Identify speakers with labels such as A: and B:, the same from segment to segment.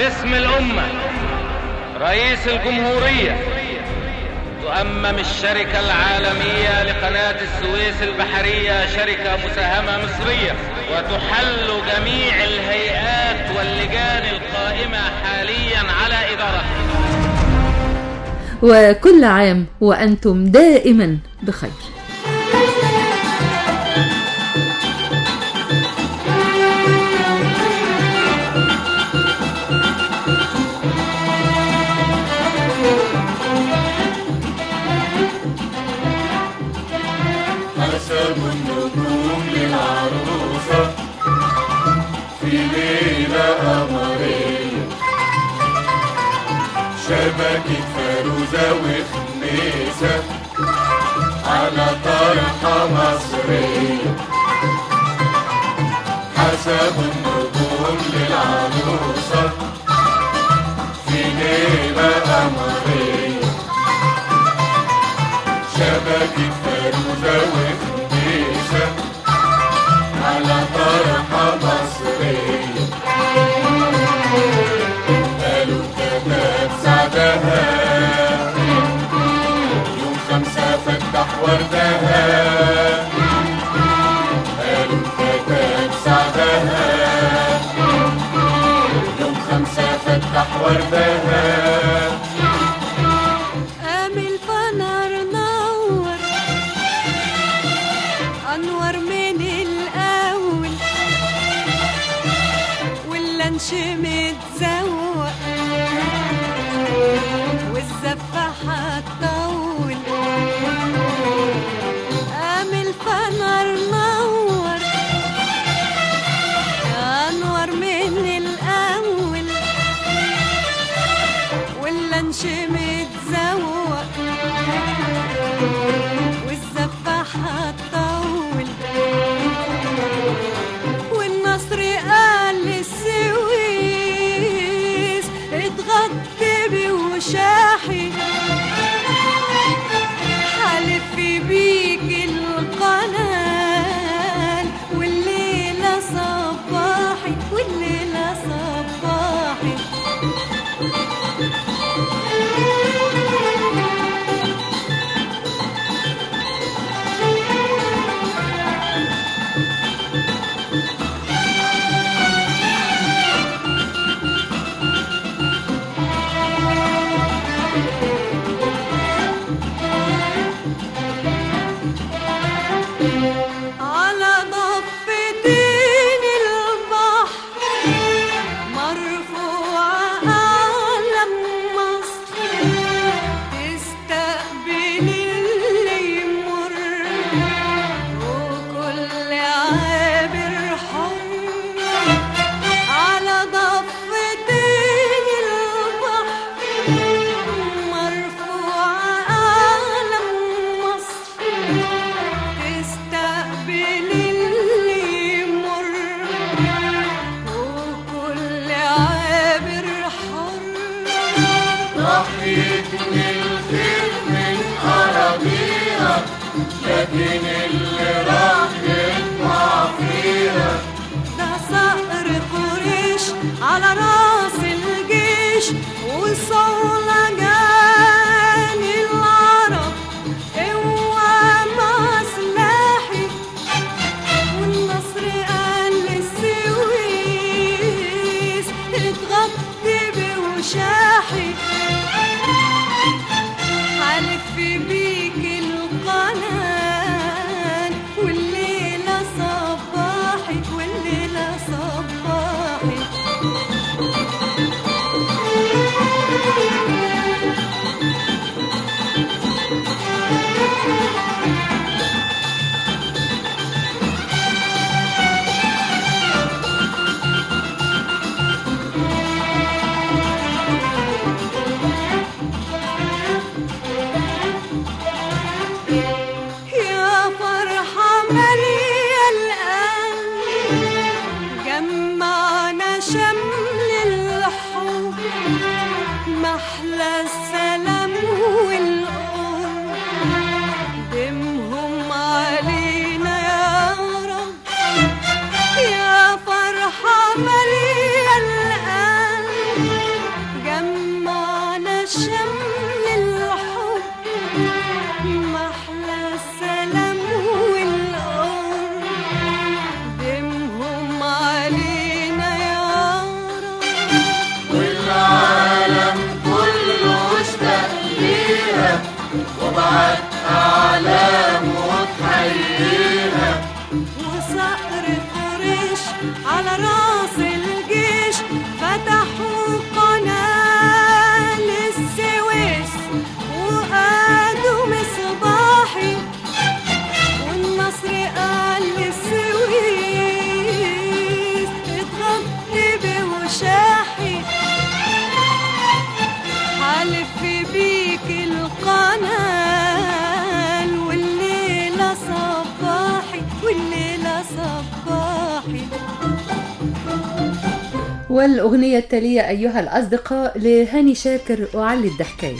A: باسم الأمة رئيس الجمهورية تؤمم الشركة العالمية لقناة السويس البحرية شركة مساهمة مصرية وتحل جميع الهيئات واللجان القائمة حاليا على إدارتها
B: وكل عام وأنتم دائما بخير
C: حسب النجوم للعروسة في ليلة قمرية شبكة فاروزة وخميسة على طرحة مصرية حسب النجوم للعروسة في ليلة قمرية شبكة فاروزة وخميسة على طرحة مصرية قالوا كتاب سعدها يوم خمسة فتح وردها قالوا كتاب سعدها يوم خمسة فتح وردها
D: قام الفنار نور انور من الاول واللانش متزوق والزفاحة تطول قام الفنار نور انور من الاول واللانش متزوق والزفاحة تطول والنصر قال للسويس اتغطي وشاحي حلف بيك القنال والليلة صباحي والليلة صباحي على ضفتين البحر مرفوعة أعلم مصر تستقبل اللي يمر وكل عابر حر على ضفتين البحر مرفوعة أعلم مصر تستقبل اللي يمر وكل عابر حر
C: راح يجني الخير من أراضيها لكن اللي راح يطمع فيها
D: ده صقر قريش على راس الجيش وصولجان العرب قوة مع سلاحي والنصر قال للسويس اتغطي بوشاحي حلف بيك القنان والليلة صباحي والليلة صباحي يا فرحة مالية القلب جمعنا شمل الحب محلى السلام والقرب دمهم علينا يا رب يا فرحة مالية القلب
B: والأغنية التالية أيها الأصدقاء لهاني شاكر وعلي الضحكاية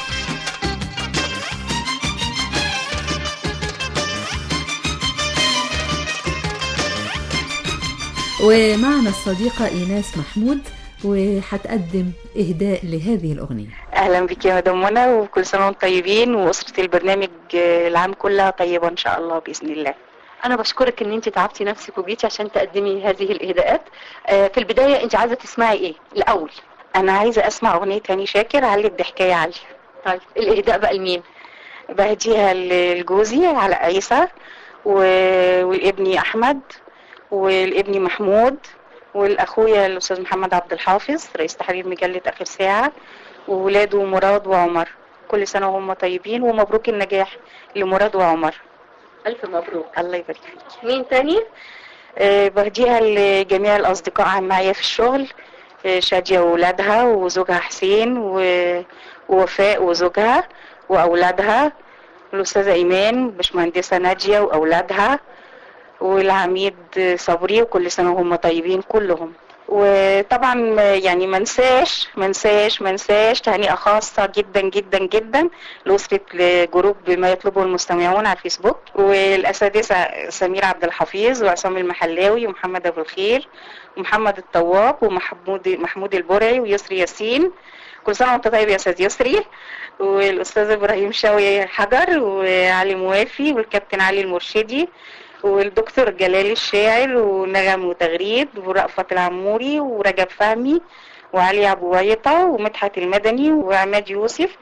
B: ومعنا الصديقة إيناس محمود وهتقدم إهداء لهذه الأغنية
E: اهلا بك يا مدام منى وكل سنه وانتم طيبين واسره البرنامج آه، العام كلها طيبه ان شاء الله باذن الله
F: انا بشكرك ان انت تعبتي نفسك وجيتي عشان تقدمي هذه الاهداءات آه، في البدايه انت عايزه تسمعي ايه الاول
E: انا عايزه اسمع اغنيه هاني شاكر علي الضحكايه علي
F: طيب الاهداء بقى لمين
E: بهديها لجوزي على عيسى و... والابني احمد والابني محمود والاخويا الاستاذ محمد عبد الحافظ رئيس تحرير مجله اخر ساعه وولاده مراد وعمر كل سنه وهم طيبين ومبروك النجاح لمراد وعمر
F: الف مبروك
E: الله يبارك فيك
F: مين تاني
E: آه، بهديها لجميع الأصدقاء معايا في الشغل آه، شادية وولادها وزوجها حسين و- ووفاء وزوجها وأولادها الأستاذة إيمان باشمهندسة نادية وأولادها والعميد صبري وكل سنة وهم طيبين كلهم وطبعا يعني منساش منساش منساش تهنئة خاصة جدا جدا جدا لأسرة جروب ما يطلبه المستمعون على الفيسبوك والأساتذة سمير عبد الحفيظ وعصام المحلاوي ومحمد أبو الخير ومحمد الطواب ومحمود محمود البرعي ويسري ياسين كل سنة وانت طيب يا أستاذ يسري والأستاذ إبراهيم شاوي حجر وعلي موافي والكابتن علي المرشدي والدكتور جلال الشاعر ونغم وتغريد ورأفت العموري ورجب فهمي وعلي أبو ويطة ومدحت المدني وعماد يوسف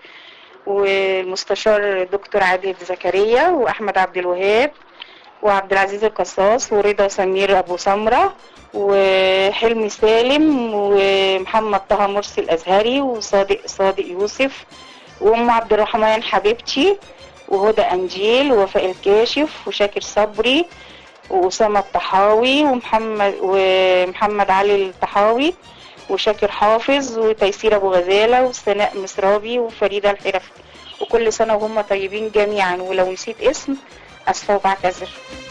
E: والمستشار دكتور عادل زكريا وأحمد عبد الوهاب وعبد العزيز القصاص ورضا سمير أبو سمرة وحلمي سالم ومحمد طه مرسي الأزهري وصادق صادق يوسف وأم عبد الرحمن حبيبتي وهدى أنجيل ووفاء الكاشف وشاكر صبري وأسامة الطحاوي ومحمد ومحمد علي الطحاوي وشاكر حافظ وتيسير أبو غزالة وسناء مسرابي وفريدة الحرفي وكل سنة وهم طيبين جميعا ولو نسيت اسم أسفة وبعتذر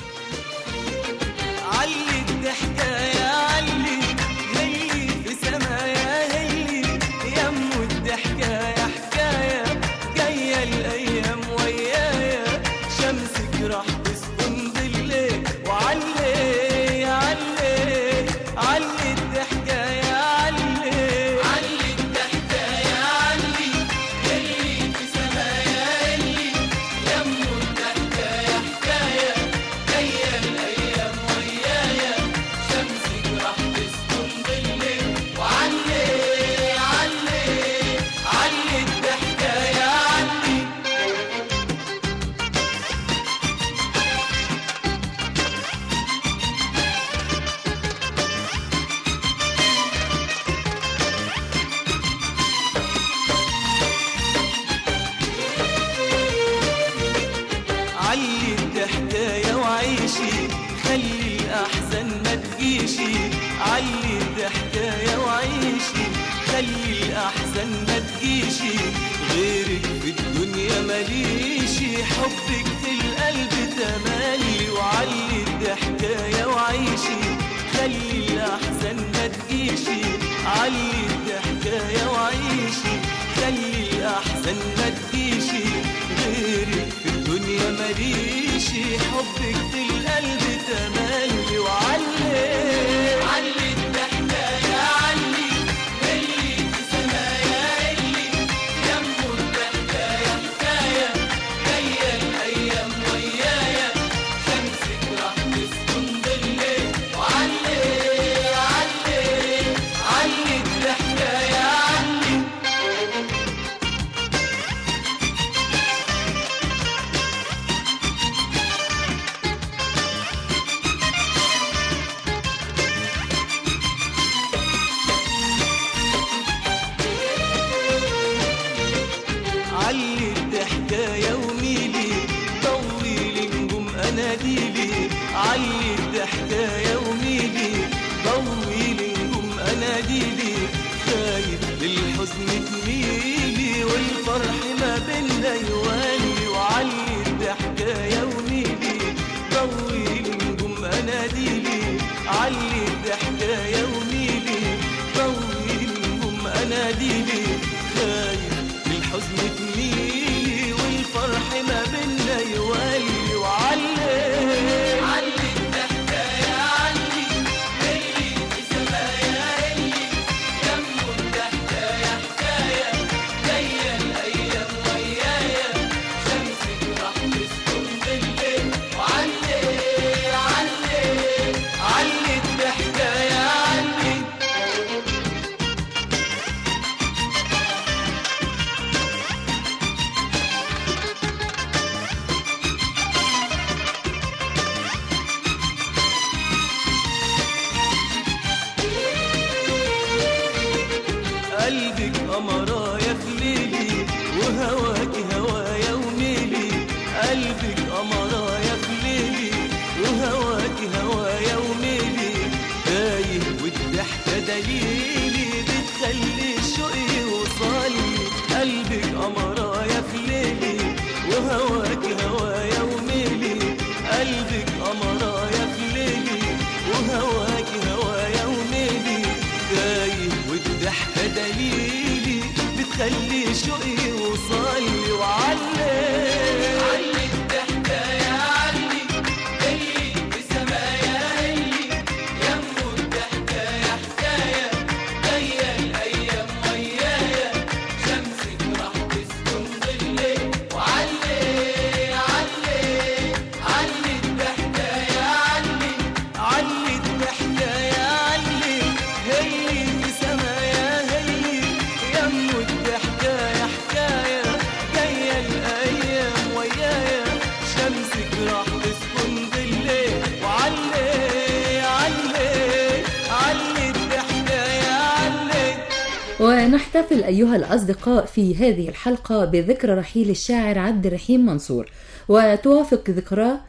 G: علي الضحكة يا علي هلي في سمايا هلي يم الضحكة يا حكاية جاية الأيام ويايا شمسك راح تسكن بالليل وعلي يا علي علي الضحكة يا علي علي الضحكة يا علي هلي في سمايا هلي يم الضحكة يا حكاية جاية الأيام ويايا شمسك راح تسكن بالليل وعلي علي علي الضحكة يا علي علي الضحكاية وعيشي خلي الأحزان ما تجيشي علي الضحكاية وعيشي خلي الأحزان ما تجيشي غيرك في الدنيا ماليشي حبك في القلب تملي وعلي الضحكاية وعيشي خلي الأحزان ما تجيشي علي الضحكاية وعيشي خلي الأحزان ما تجيشي غيرك في الدنيا ماليشي حبك في القلب تملي وعلي علي الضحكة يا علي اللي في سمايا اللي يمه الضحكة يا حكاية جاية الأيام ويايا شمسك راح تسكن بالليل وعلي علي علي الضحكة يا علي علي الضحكاية وميلي طولي نجوم اناديلي علي الضحكاية وميلي طولي نجوم اناديلي خايف للحزن تميلي والفرح ما بينا يوالي وعلي الضحكاية وميلي طولي نجوم اناديلي علي الضحكاية وميلي اناديلي خايف من الحزن تميلي والفرح ما بينا يولي وعلي علي الضحكة يا علي اللي في سمايا اللي يمه الضحكة يا حكاية جاية الأيام ويايا شمسك راح تسكن بالليل وعلي علي علي الضحكة يا علي قلبك قمرايا في ليلي وهواكي هوايا وميلي قلبك قمرايا في ليلي وهواكي هوايا وميلي تايه والضحكة دليلي بتخلي الشوق يوصلي قلبك قمرايا في ليلي وهواكي هوايا وميلي قلبك قمرايا في ليلي وهواكي هوايا وميلي تايه والضحكة دليلي بتخلي شوقي يوصلي وعلي علي الضحكة يا علي اللي في سمايا اللي يمه الضحكة يا حكاية جاية الأيام ويايا شمسك راح تسكن بالليل وعلي علي علي الضحكة يا علي علي الضحكة يا علي هي في سمايا هي يمه الضحكة يا حكاية جاية الأيام ويايا شمسك راح تسكن بالليل وعلي علي علي الضحكة يا علي
B: ونحتفل أيها الأصدقاء في هذه الحلقة بذكرى رحيل الشاعر عبد الرحيم منصور وتوافق ذكراه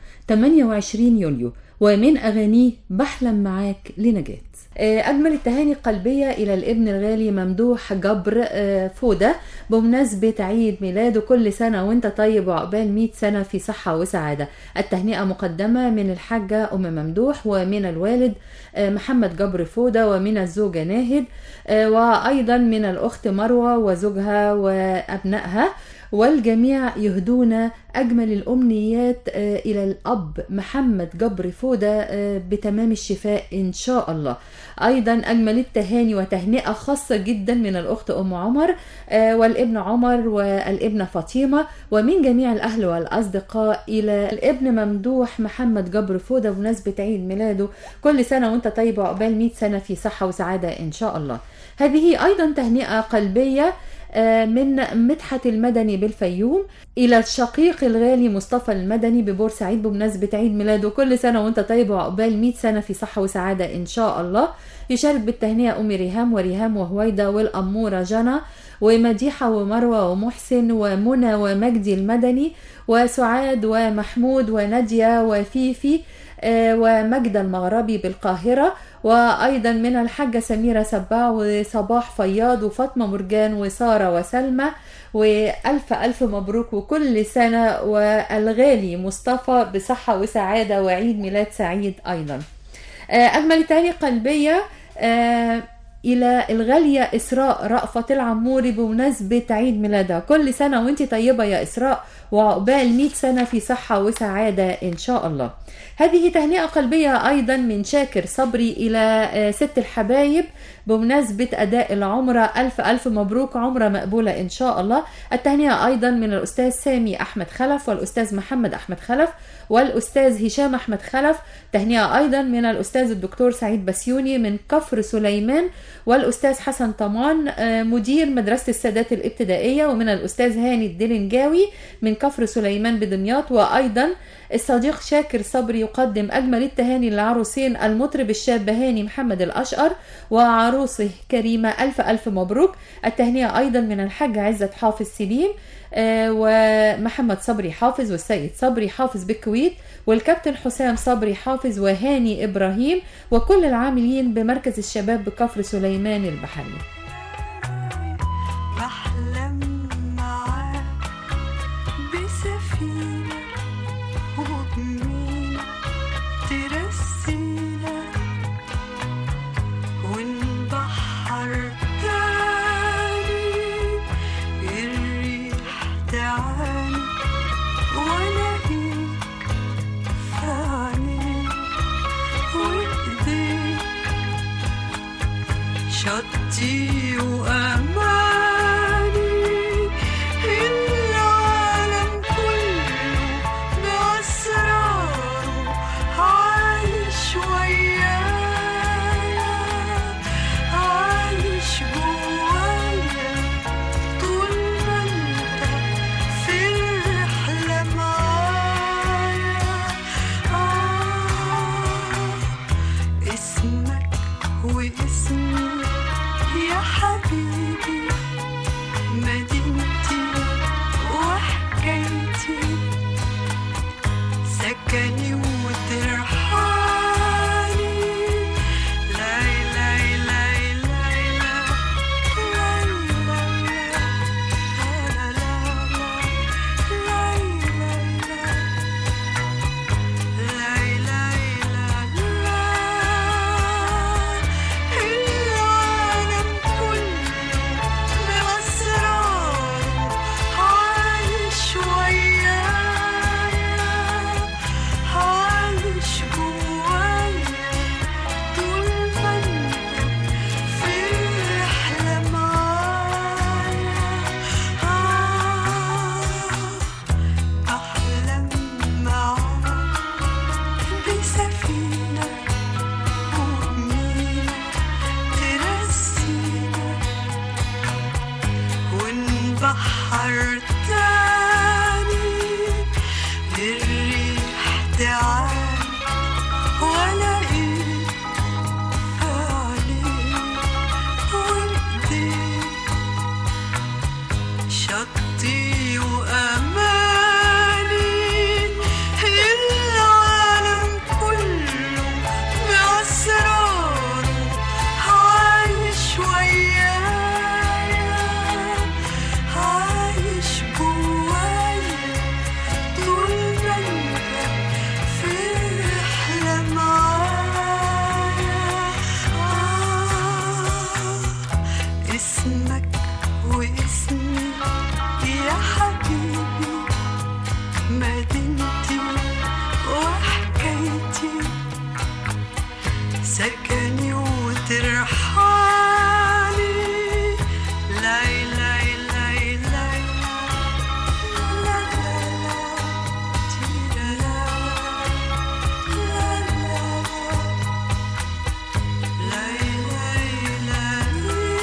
B: 28 يوليو ومن أغانيه بحلم معاك لنجاة آه، أجمل التهاني القلبية إلى الابن الغالي ممدوح جبر آه، فودة بمناسبة عيد ميلاده كل سنة وانت طيب وعقبال 100 سنة في صحة وسعادة التهنئة مقدمة من الحاجة أم ممدوح ومن الوالد آه، محمد جبر فودة ومن الزوجة ناهد آه، وأيضا من الأخت مروة وزوجها وأبنائها والجميع يهدون أجمل الأمنيات آه، إلى الأب محمد جبر فودة آه، بتمام الشفاء إن شاء الله أيضا أجمل التهاني وتهنئة خاصة جدا من الأخت أم عمر آه، والابن عمر والابنة فاطمة ومن جميع الأهل والأصدقاء إلى الابن ممدوح محمد جبر فودة بمناسبة عيد ميلاده كل سنة وانت طيب وعقبال 100 سنة في صحة وسعادة إن شاء الله هذه أيضا تهنئة قلبية آه، من مدحت المدني بالفيوم إلى الشقيق الغالي مصطفى المدني ببورسعيد بمناسبة عيد ميلاده كل سنة وانت طيب وعقبال 100 سنة في صحة وسعادة إن شاء الله يشارك بالتهنئة أم ريهام وريهام وهويدة والأمورة جنى ومديحة ومروة ومحسن ومنى ومجدي المدني وسعاد ومحمود ونادية وفيفي آه، ومجدة المغربي بالقاهرة وأيضا من الحاجة سميرة سباع وصباح فياض وفاطمة مرجان وسارة وسلمى وألف ألف مبروك وكل سنة والغالي مصطفى بصحة وسعادة وعيد ميلاد سعيد أيضا آه، أجمل تاني قلبية آه، إلى الغالية إسراء رأفت العموري بمناسبة عيد ميلادها كل سنة وانت طيبة يا إسراء وعقبال 100 سنة في صحة وسعادة إن شاء الله هذه تهنئة قلبية أيضا من شاكر صبري إلى آه، ست الحبايب بمناسبة أداء العمرة ألف ألف مبروك عمرة مقبولة إن شاء الله التهنئة أيضا من الأستاذ سامي أحمد خلف والأستاذ محمد أحمد خلف والأستاذ هشام أحمد خلف تهنئة أيضا من الأستاذ الدكتور سعيد بسيوني من كفر سليمان والأستاذ حسن طمان آه، مدير مدرسة السادات الابتدائية ومن الأستاذ هاني الدلنجاوي من كفر سليمان بدمياط وأيضا الصديق شاكر صبري يقدم أجمل التهاني للعروسين المطرب الشاب هاني محمد الأشقر وعروسه كريمة ألف ألف مبروك التهنئة أيضا من الحاج عزت حافظ سليم آه، ومحمد صبري حافظ والسيد صبري حافظ بالكويت والكابتن حسام صبري حافظ وهاني إبراهيم وكل العاملين بمركز الشباب بكفر سليمان البحري
D: بحلم معاك بسفينة وبمينا ترسينا ونبحر تاني شطي وأماني العالم كله بأسراره عايش ويايا عايش جوايا طول ما انت في الرحلة معايا آه اسمك واسمي يا حبيبي مدينتي وحكايتي سكني وترحالي لاي لاي لاي لاي لاي لاي لاي لاي لاي لاي العالم كله بأسراره عايش ويايا عايش جوايا طول ما انت في الرحلة معايا أحلم معاك بسفينة وجميلة ترسينا ونبحر تاني للريح تعال والاقيك عليك وايديك شطي وأماني العالم كله بأسراره عايش ويايا عايش جوايا طول ما انت في رحلة معايا آه اسمك واسمي يا حبيبي مدينتي وحكايتي سكني وترحالي لاي لاي لاي لاي لا لا لا تيرا لا لا لا لاي لاي لاي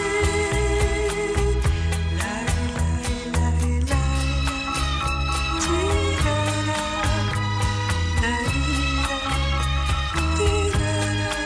D: لاي لاي لاي تيرا لا لاي تيرا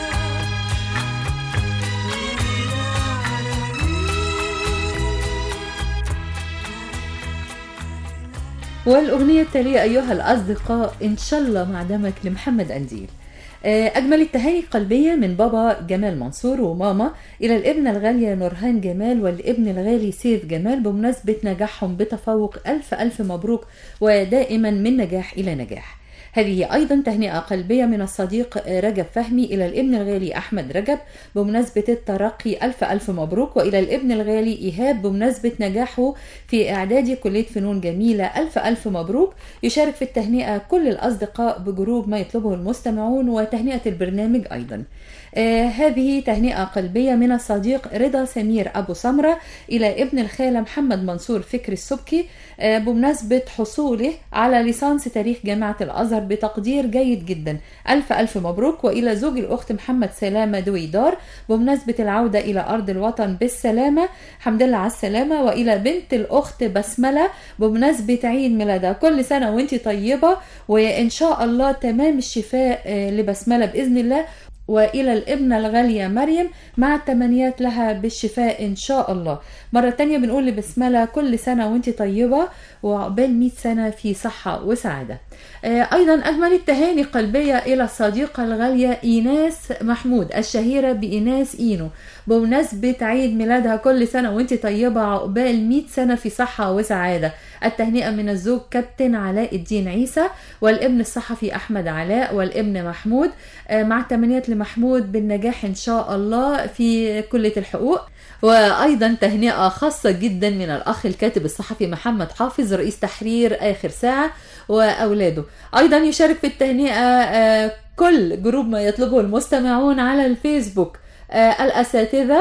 B: والأغنية التالية أيها الأصدقاء إن شاء الله مع دمك لمحمد أنديل آه، أجمل التهاني القلبية من بابا جمال منصور وماما إلى الابنة الغالية نورهان جمال والابن الغالي سيف جمال بمناسبة نجاحهم بتفوق ألف ألف مبروك ودائما من نجاح إلى نجاح هذه أيضا تهنئة قلبية من الصديق رجب فهمي إلى الابن الغالي أحمد رجب بمناسبة الترقي ألف ألف مبروك وإلى الابن الغالي إيهاب بمناسبة نجاحه في إعداد كلية فنون جميلة ألف ألف مبروك يشارك في التهنئة كل الأصدقاء بجروب ما يطلبه المستمعون وتهنئة البرنامج أيضا آه هذه تهنئة قلبية من الصديق رضا سمير أبو سمرة إلى ابن الخالة محمد منصور فكري السبكي آه بمناسبة حصوله على ليسانس تاريخ جامعة الأزهر بتقدير جيد جدا ألف ألف مبروك وإلى زوج الأخت محمد سلامة دويدار بمناسبة العودة إلى أرض الوطن بالسلامة حمد لله على السلامة وإلى بنت الأخت بسملة بمناسبة عيد ميلادها كل سنة وانت طيبة وإن شاء الله تمام الشفاء آه، لبسملة بإذن الله وإلى الابنة الغالية مريم مع التمنيات لها بالشفاء إن شاء الله مرة تانية بنقول لبسملة كل سنة وانت طيبة وعقبال 100 سنة في صحة وسعادة آه، أيضا أجمل التهاني قلبية إلى الصديقة الغالية إيناس محمود الشهيرة بإيناس إينو بمناسبة عيد ميلادها كل سنة وانت طيبة عقبال 100 سنة في صحة وسعادة التهنئة من الزوج كابتن علاء الدين عيسى والابن الصحفي أحمد علاء والابن محمود آه، مع التمنيات لمحمود بالنجاح إن شاء الله في كلية الحقوق وأيضا تهنئة خاصة جدا من الأخ الكاتب الصحفي محمد حافظ رئيس تحرير آخر ساعة وأولاده أيضا يشارك في التهنئة آه، كل جروب ما يطلبه المستمعون على الفيسبوك آه، الأساتذة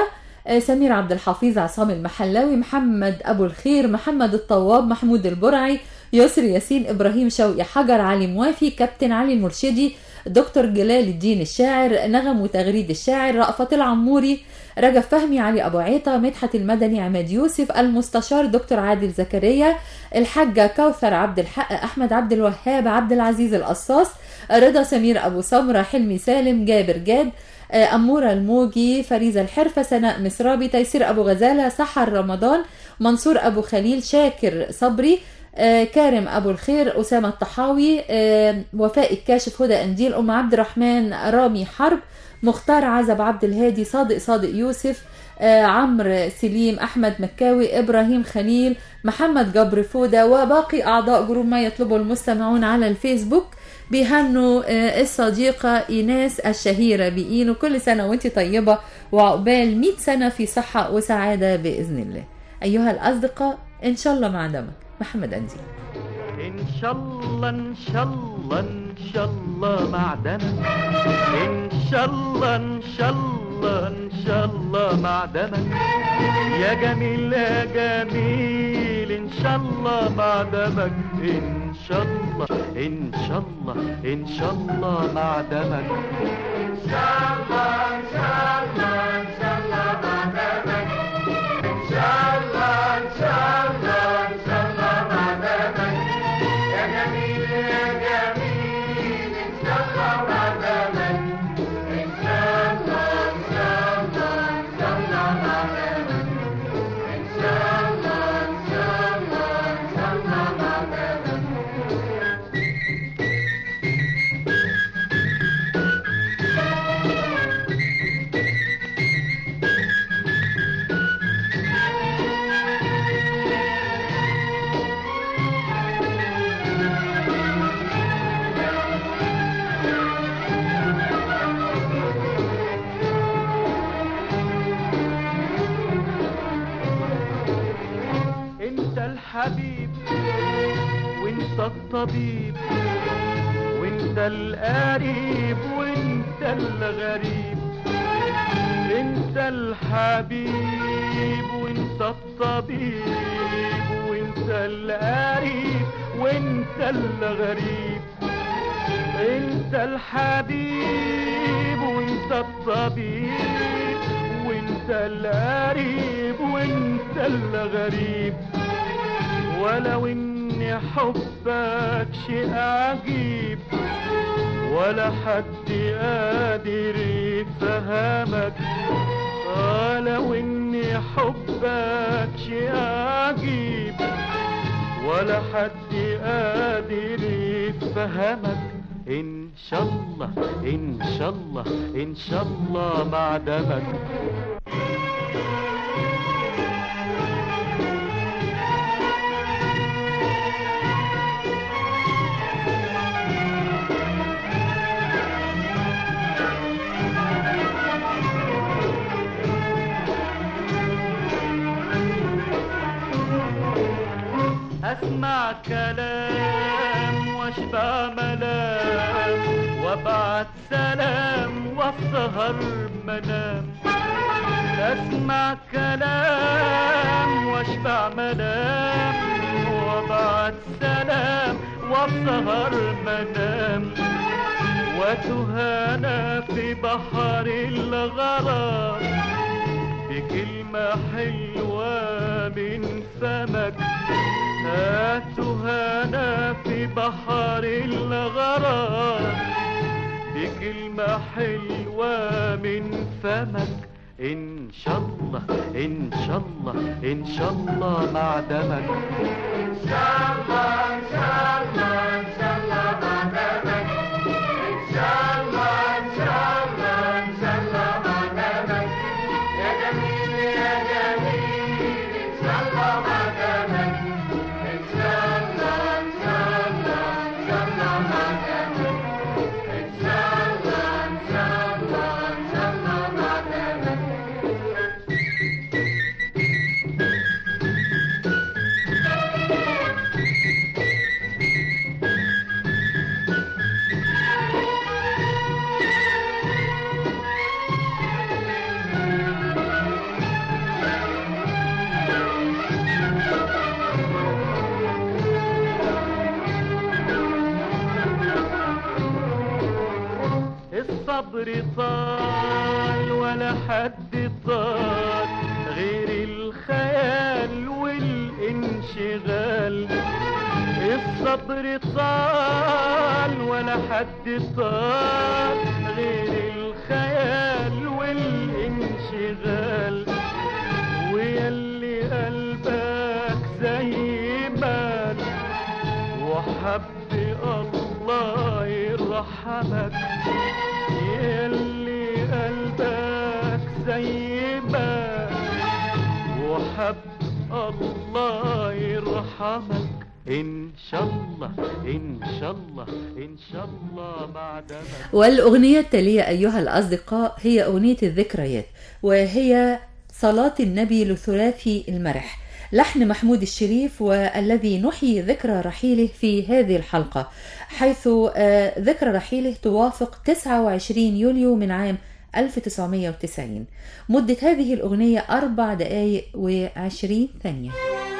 B: آه، سمير عبد الحفيظ عصام المحلاوي محمد أبو الخير محمد الطواب محمود البرعي يسري ياسين إبراهيم شوقي حجر علي موافي كابتن علي المرشدي دكتور جلال الدين الشاعر نغم وتغريد الشاعر رأفت العموري رجب فهمي علي أبو عيطة مدحت المدني عماد يوسف المستشار دكتور عادل زكريا الحاجة كوثر عبد الحق أحمد عبد الوهاب عبد العزيز القصاص رضا سمير أبو سمرة حلمي سالم جابر جاد آه، أمورة الموجي فريزة الحرفة سناء مصرابي تيسير أبو غزالة سحر رمضان منصور أبو خليل شاكر صبري آه، كارم أبو الخير أسامة الطحاوي آه، وفاء الكاشف هدى أنديل أم عبد الرحمن رامي حرب مختار عزب عبد الهادي صادق صادق يوسف آه، عمرو سليم أحمد مكاوي إبراهيم خليل محمد جبر فودة وباقي أعضاء جروب ما يطلبه المستمعون على الفيسبوك بيهنوا آه، الصديقة إيناس الشهيرة بإينو كل سنة وانت طيبة وعقبال 100 سنة في صحة وسعادة بإذن الله أيها الأصدقاء إن شاء الله مع دمك محمد أندي
H: إن شاء الله إن شاء الله إن شاء الله معدنك إن شاء الله إن شاء الله إن شاء الله معدنك يا جميل يا جميل إن شاء الله معدنك إن شاء الله إن شاء الله إن شاء الله معدنك انت الحبيب وانت الطبيب وانت القريب وانت الغريب انت الحبيب وانت الطبيب وانت القريب وانت الغريب انت الحبيب وانت الطبيب وانت القريب وانت الغريب ولو ان حبك شيء عجيب ولا حد قادر يفهمك ولو ان حبك شيء عجيب ولا حد قادر يفهمك ان شاء الله ان شاء الله ان شاء الله معدمك اسمع كلام واشبع ملام وابعت سلام واسهر منام اسمع كلام واشبع ملام وابعت سلام واسهر منام وتهانى في بحر الغرام بكلمة حلوة من فمك هاتهانا في بحر الغرام بكلمة حلوة من فمك إن شاء الله إن شاء الله إن شاء الله معدمك الصبر طال ولا حد طال غير الخيال والانشغال الصبر طال ولا حد طال غير الخيال والانشغال ويلي قلبك زي مال وحب الله يرحمك يلي قلبك زي ما وحب الله يرحمك ان شاء الله ان شاء الله ان شاء الله بعدما
B: والأغنية التالية أيها الأصدقاء هي أغنية الذكريات وهي صلاة النبي لثلاثي المرح لحن محمود الشريف والذي نحيي ذكرى رحيله في هذه الحلقة حيث آه، ذكرى رحيله توافق 29 يوليو من عام 1990 مدة هذه الأغنية أربع دقائق وعشرين ثانية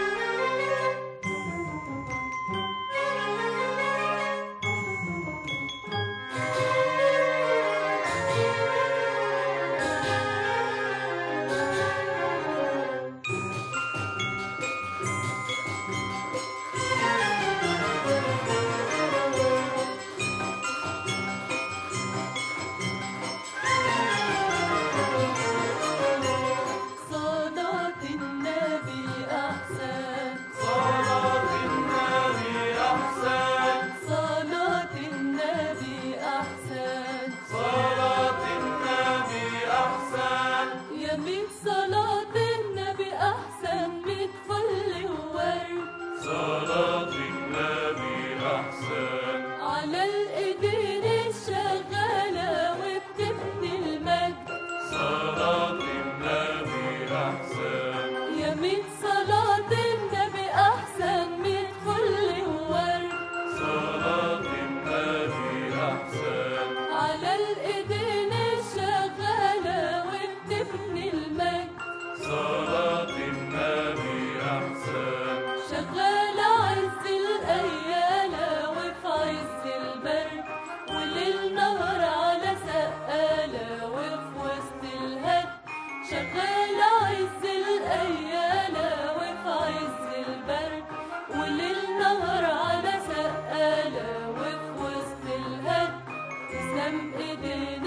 C: صلاة النبي أحسن
G: صلاة النبي أحسن
C: صلاة النبي أحسن
G: صلاة النبي أحسن
C: يا ميت صلاة النبي أحسن ميت فل وورد
G: صلاة النبي أحسن
C: على الإيدين الشغالة وبتبني المجد
G: صلاة النبي أحسن
C: يا ميت صلاة النبي أحسن ميت فل وورد
G: صلاة النبي أحسن
C: على الإيدين الشغالة وبتبني المجد
G: صلاة النبي أحسن
C: شغالة عز الأيالة وفي عز البرد وليل نهار على سقالة وفي وسط الهد شغالة عز الأيالة وفي عز البرد وليل نهار على سقالة وفي وسط الهد تسلم ايدين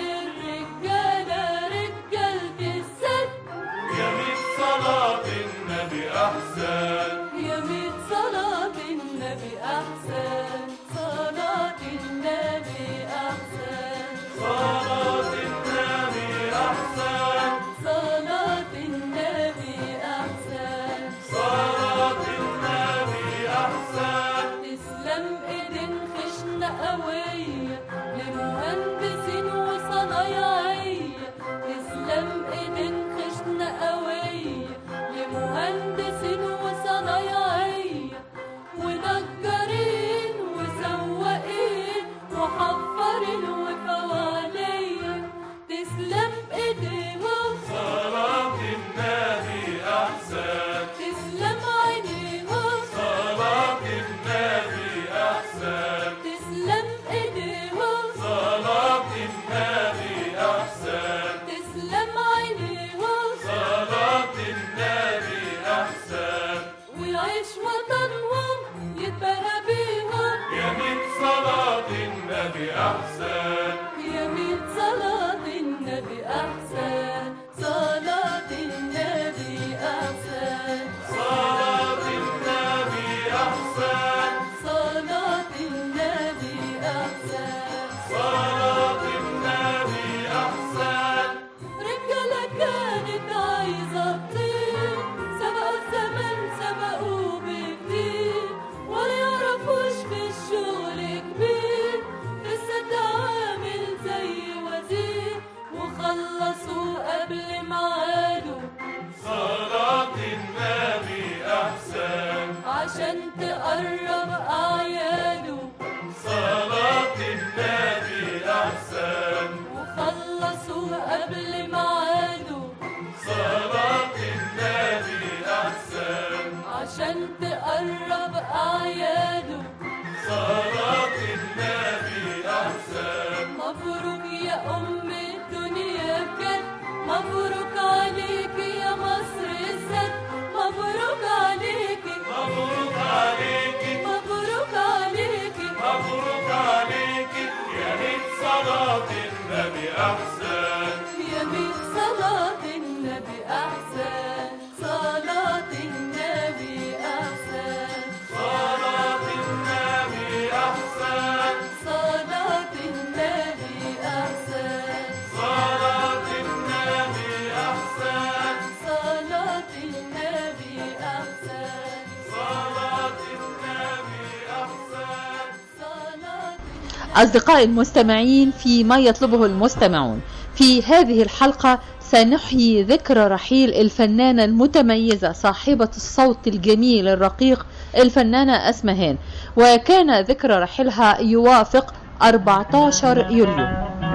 C: الرجالة رجالة الست
G: يمين صلاة النبي أحسن
C: يا ميت صلاة النبي أحسن صلاة النبي أحسن
G: صلاة النبي أحسن
C: صلاة النبي أحسن
G: صلاة النبي أحسن
C: تسلم إيدين خشنة قوية لمهندسين وصنايعية تسلم إيدين خشنة قوية لمهندسين وصنايعية ونجارين النبي أحسن
G: صلاة النبي أحسن
C: صلاة
B: أصدقائي المستمعين في ما يطلبه المستمعون في هذه الحلقة سنحيي ذكرى رحيل الفنانة المتميزة صاحبة الصوت الجميل الرقيق الفنانة أسمهان وكان ذكرى رحيلها يوافق 14 يوليو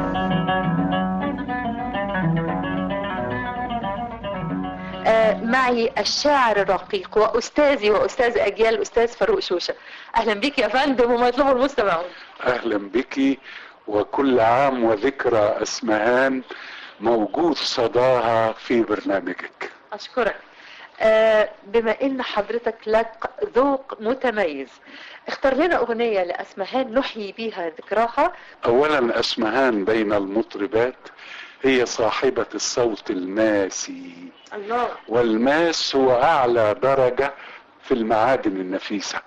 F: آه، معي الشاعر الرقيق واستاذي واستاذ اجيال الاستاذ فاروق شوشه اهلا بك يا فندم وما يطلبه المستمعون
I: اهلا بك وكل عام وذكرى اسمهان موجود صداها في برنامجك
F: اشكرك آه، بما ان حضرتك لك ذوق متميز اختار لنا اغنيه لاسمهان نحيي بيها ذكراها
I: اولا اسمهان بين المطربات هي صاحبة الصوت الماسي
F: الله
I: والماس هو اعلى درجة في المعادن النفيسة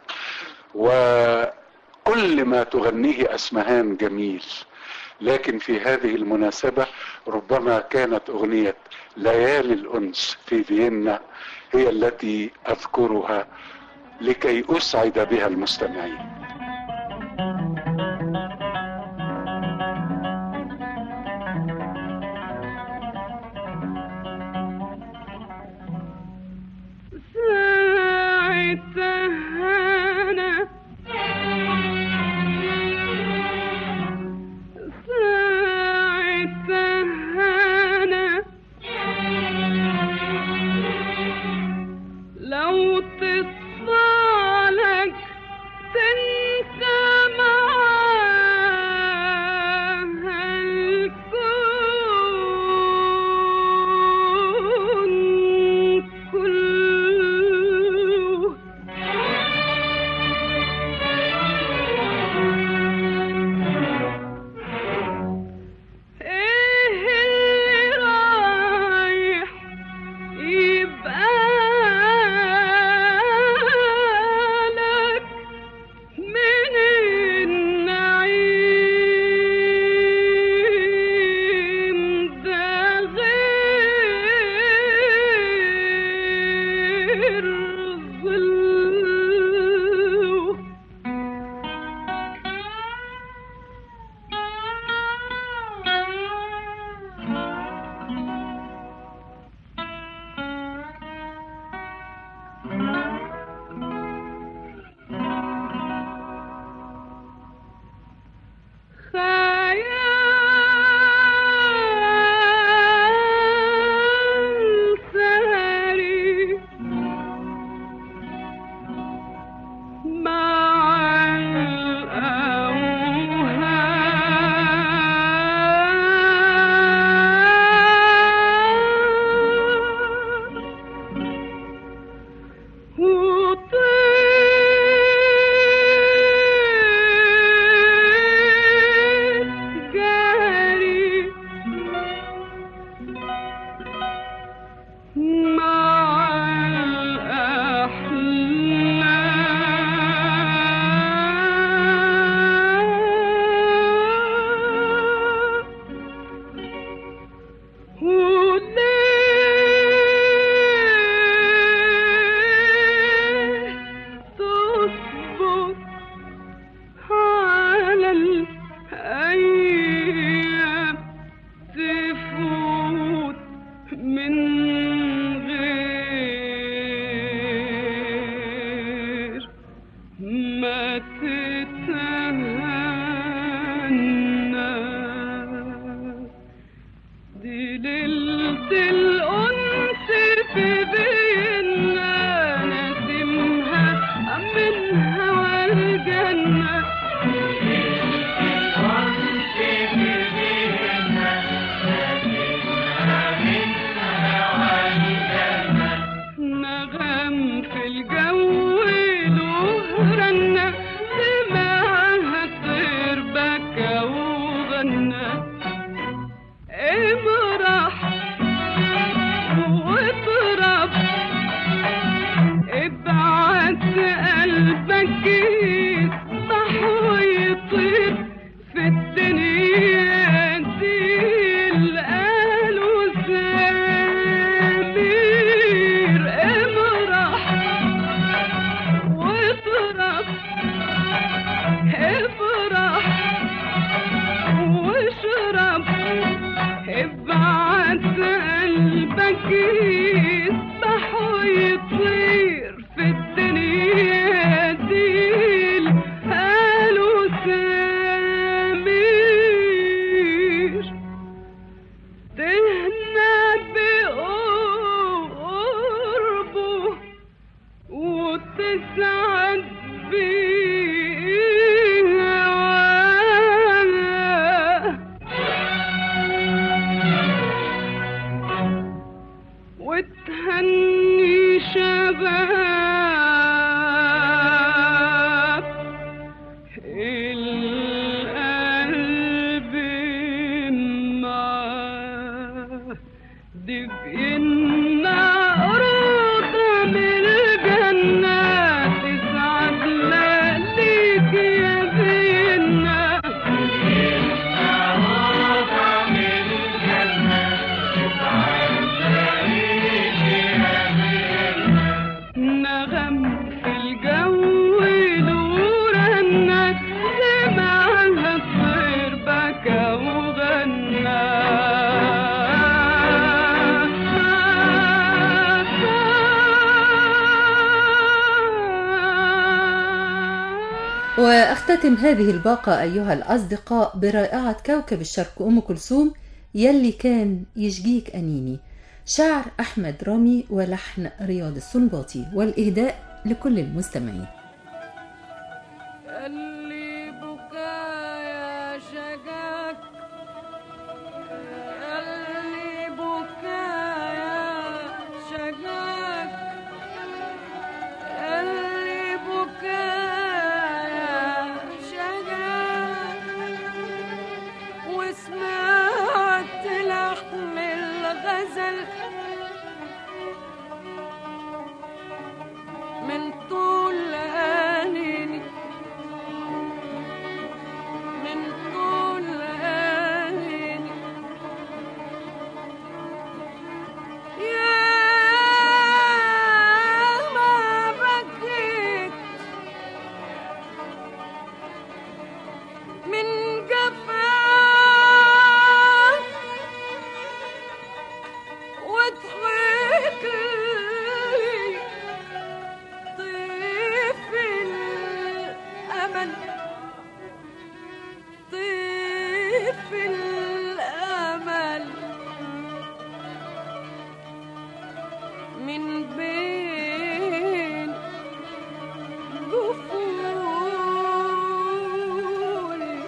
I: وكل ما تغنيه اسمهان جميل لكن في هذه المناسبة ربما كانت اغنية ليالي الانس في فيينا هي التي اذكرها لكي اسعد بها المستمعين
J: لو تصالك تنسى معاها الكون كله ايه اللي رايح يبقى لك من النعيم ده غير ظله خيال سهري مع الأوهام وطير جاري مع الأحلام وليه تصبر على الأيام تفوت من غير ما تتهنى دي ليلة الأنس في بينا نسمها منها والجنة نغم في الجو له رنة الشباب القلب معاه دي بإنا روضة من الجنة تسعد ليك يا بينا نغم في الجو نورنا سمعها الطير بكى وغنى
B: واختتم هذه الباقة أيها الأصدقاء برائعة كوكب الشرق أم كلثوم يلي كان يشجيك أنيني شعر أحمد رامي ولحن رياض السنباطي والإهداء لكل المستمعين
J: اللي بكايا شجاك اللي بكايا شجاك اللي بكايا شجاك وسمعت لحن الغزل من طول أنيني من طول أنيني يا ما بكيت من جفاك وضحك لي طيف الأمل طيف الأمل من بين جفوني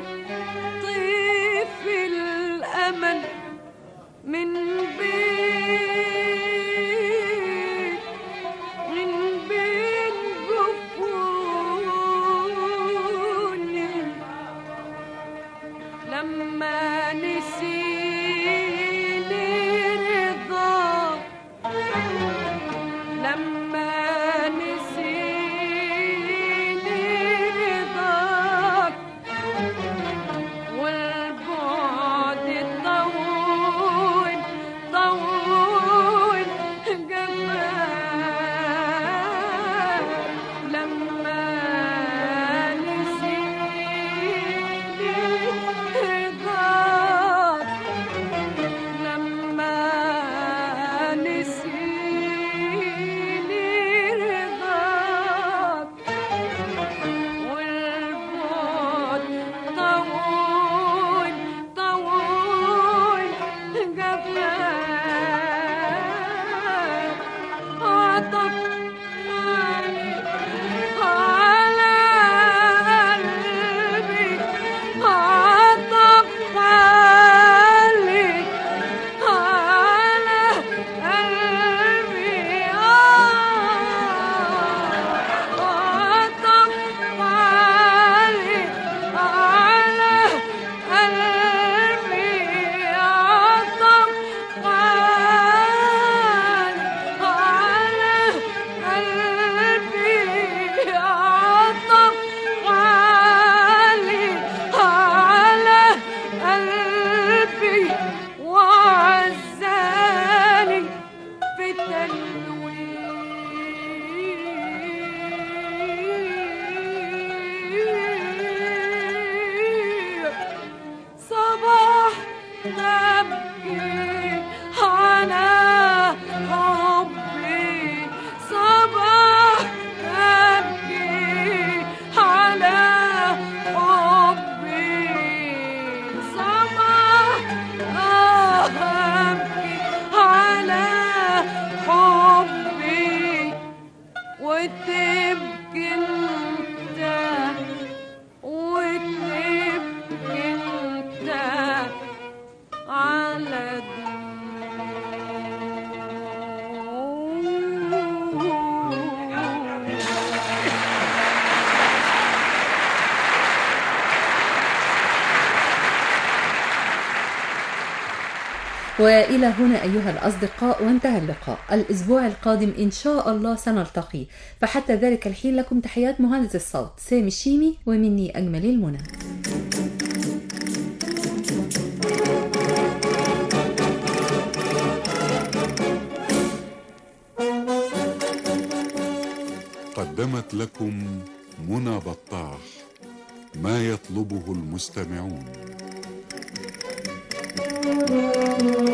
J: طيف الأمل من بين من بين جفوني لما نسيني رضاك لما نسيني رضاك والبعد طول طول جفاك لما نسيني رضاك لما نسيني رضاك والبعد طول طول جفاك عطف على قلبي عطف عليك على قلبي عطف عليك على قلبي عطف عليك على قلبي عطف عليك على قلبي وعزاني في التنوير صباح تبكي على حبي صباح تبكي على حبي صباح أبكي على حبي وتبكي انت وتبكي انت على دموعي
B: والى هنا ايها الاصدقاء وانتهى اللقاء الاسبوع القادم ان شاء الله سنلتقي فحتى ذلك الحين لكم تحيات مهندس الصوت سامي الشيمي ومني اجمل المنى
K: قدمت لكم منى بطاح ما يطلبه المستمعون